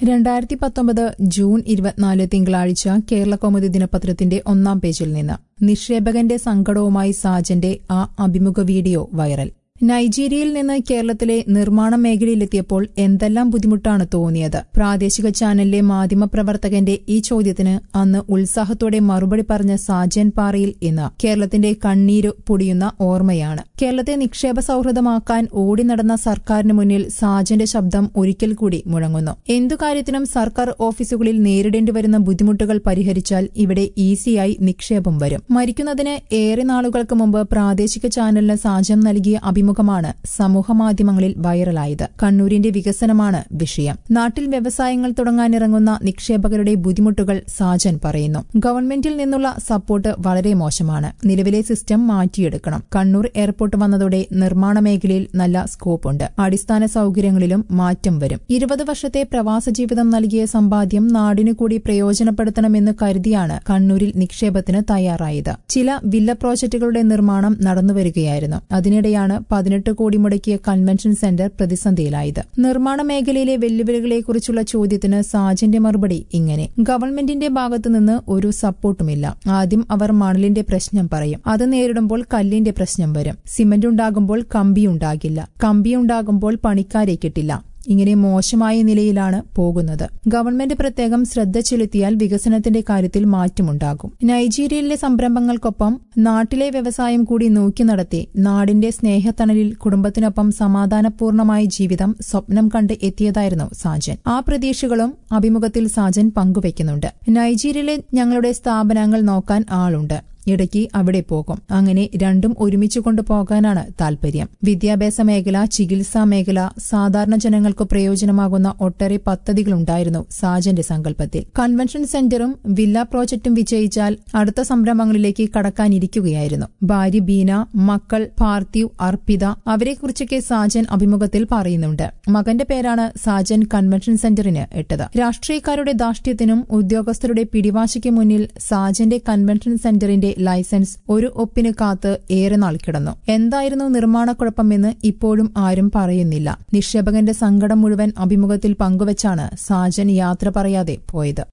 രണ്ടായിരത്തി പത്തൊമ്പത് ജൂൺ ഇരുപത്തിനാല് തിങ്കളാഴ്ച കേരള കൗമുദി ദിനപത്രത്തിന്റെ ഒന്നാം പേജിൽ നിന്ന് നിക്ഷേപകന്റെ സങ്കടവുമായി സാജന്റെ ആ അഭിമുഖ വീഡിയോ വൈറൽ നൈജീരിയയിൽ നിന്ന് കേരളത്തിലെ നിർമ്മാണ മേഖലയിലെത്തിയപ്പോൾ എന്തെല്ലാം ബുദ്ധിമുട്ടാണ് തോന്നിയത് പ്രാദേശിക ചാനലിലെ മാധ്യമപ്രവർത്തകന്റെ ഈ ചോദ്യത്തിന് അന്ന് ഉത്സാഹത്തോടെ മറുപടി പറഞ്ഞ സാജൻ പാറയിൽ ഇന്ന് കേരളത്തിന്റെ കണ്ണീര് പൊടിയുന്ന ഓർമ്മയാണ് കേരളത്തെ നിക്ഷേപ സൌഹൃദമാക്കാൻ ഓടി നടന്ന സർക്കാരിന് മുന്നിൽ സാജന്റെ ശബ്ദം ഒരിക്കൽ കൂടി മുഴങ്ങുന്നു എന്തു കാര്യത്തിനും സർക്കാർ ഓഫീസുകളിൽ നേരിടേണ്ടി വരുന്ന ബുദ്ധിമുട്ടുകൾ പരിഹരിച്ചാൽ ഇവിടെ ഈസിയായി നിക്ഷേപം വരും മരിക്കുന്നതിന് ഏറെ നാളുകൾക്ക് മുമ്പ് പ്രാദേശിക ചാനലിന് സാജം നൽകിയ അഭിമുഖമാണ് സമൂഹമാധ്യമങ്ങളിൽ വൈറലായത് കണ്ണൂരിന്റെ വികസനമാണ് വിഷയം നാട്ടിൽ വ്യവസായങ്ങൾ തുടങ്ങാനിറങ്ങുന്ന നിക്ഷേപകരുടെ ബുദ്ധിമുട്ടുകൾ സാജൻ പറയുന്നു ഗവൺമെന്റിൽ നിന്നുള്ള സപ്പോർട്ട് വളരെ മോശമാണ് നിലവിലെ സിസ്റ്റം മാറ്റിയെടുക്കണം കണ്ണൂർ എയർപോർട്ട് വന്നതോടെ നിർമ്മാണ മേഖലയിൽ നല്ല സ്കോപ്പുണ്ട് അടിസ്ഥാന സൌകര്യങ്ങളിലും മാറ്റം വരും ഇരുപത് വർഷത്തെ പ്രവാസ ജീവിതം നൽകിയ സമ്പാദ്യം നാടിനു കൂടി പ്രയോജനപ്പെടുത്തണമെന്ന് കരുതിയാണ് കണ്ണൂരിൽ നിക്ഷേപത്തിന് തയ്യാറായത് ചില വില്ല പ്രോജക്ടുകളുടെ നിർമ്മാണം നടന്നുവരികയായിരുന്നു അതിനിടെയാണ് പതിനെട്ട് കോടി മുടക്കിയ കൺവെൻഷൻ സെന്റർ പ്രതിസന്ധിയിലായത് നിർമ്മാണ മേഖലയിലെ വെല്ലുവിളികളെക്കുറിച്ചുള്ള ചോദ്യത്തിന് സാജന്റെ മറുപടി ഇങ്ങനെ ഗവൺമെന്റിന്റെ ഭാഗത്തുനിന്ന് ഒരു സപ്പോർട്ടുമില്ല ആദ്യം അവർ മണലിന്റെ പ്രശ്നം പറയും അത് നേരിടുമ്പോൾ കല്ലിന്റെ പ്രശ്നം വരും സിമന്റ് ഉണ്ടാകുമ്പോൾ കമ്പി ഉണ്ടാകില്ല കമ്പി ഉണ്ടാകുമ്പോൾ പണിക്കാരെ കിട്ടില്ല ഇങ്ങനെ മോശമായ നിലയിലാണ് പോകുന്നത് ഗവൺമെന്റ് പ്രത്യേകം ശ്രദ്ധ ചെലുത്തിയാൽ വികസനത്തിന്റെ കാര്യത്തിൽ മാറ്റമുണ്ടാകും നൈജീരിയയിലെ സംരംഭങ്ങൾക്കൊപ്പം നാട്ടിലെ വ്യവസായം കൂടി നോക്കി നടത്തി നാടിന്റെ സ്നേഹത്തണലിൽ കുടുംബത്തിനൊപ്പം സമാധാനപൂർണമായ ജീവിതം സ്വപ്നം കണ്ട് എത്തിയതായിരുന്നു സാജൻ ആ പ്രതീക്ഷകളും അഭിമുഖത്തിൽ സാജൻ പങ്കുവയ്ക്കുന്നുണ്ട് നൈജീരിയയിലെ ഞങ്ങളുടെ സ്ഥാപനങ്ങൾ നോക്കാൻ ആളുണ്ട് ഇടയ്ക്ക് അവിടെ പോകും അങ്ങനെ രണ്ടും ഒരുമിച്ച് കൊണ്ടുപോകാനാണ് താൽപര്യം വിദ്യാഭ്യാസ മേഖല ചികിത്സാ മേഖല സാധാരണ ജനങ്ങൾക്ക് പ്രയോജനമാകുന്ന ഒട്ടേറെ പദ്ധതികളുണ്ടായിരുന്നു സാജന്റെ സങ്കല്പത്തിൽ കൺവെൻഷൻ സെന്ററും വില്ല പ്രോജക്റ്റും വിജയിച്ചാൽ അടുത്ത സംരംഭങ്ങളിലേക്ക് കടക്കാനിരിക്കുകയായിരുന്നു ഭാര്യ ബീന മക്കൾ പാർത്ഥിവ് അർപ്പിത അവരെക്കുറിച്ചൊക്കെ സാജൻ അഭിമുഖത്തിൽ പറയുന്നുണ്ട് മകന്റെ പേരാണ് സാജൻ കൺവെൻഷൻ സെന്ററിന് ഇട്ടത് രാഷ്ട്രീയക്കാരുടെ ധാർഷ്ട്യത്തിനും ഉദ്യോഗസ്ഥരുടെ പിടിവാശിക്ക് മുന്നിൽ സാജന്റെ കൺവെൻഷൻ സെന്ററിന്റെ ലൈസൻസ് ഒരു ഒപ്പിന് കാത്ത് ഏറെ നാൾ കിടന്നു എന്തായിരുന്നു നിർമ്മാണക്കുഴപ്പമെന്ന് ഇപ്പോഴും ആരും പറയുന്നില്ല നിക്ഷേപകന്റെ സങ്കടം മുഴുവൻ അഭിമുഖത്തിൽ പങ്കുവച്ചാണ് സാജൻ യാത്ര പറയാതെ പോയത്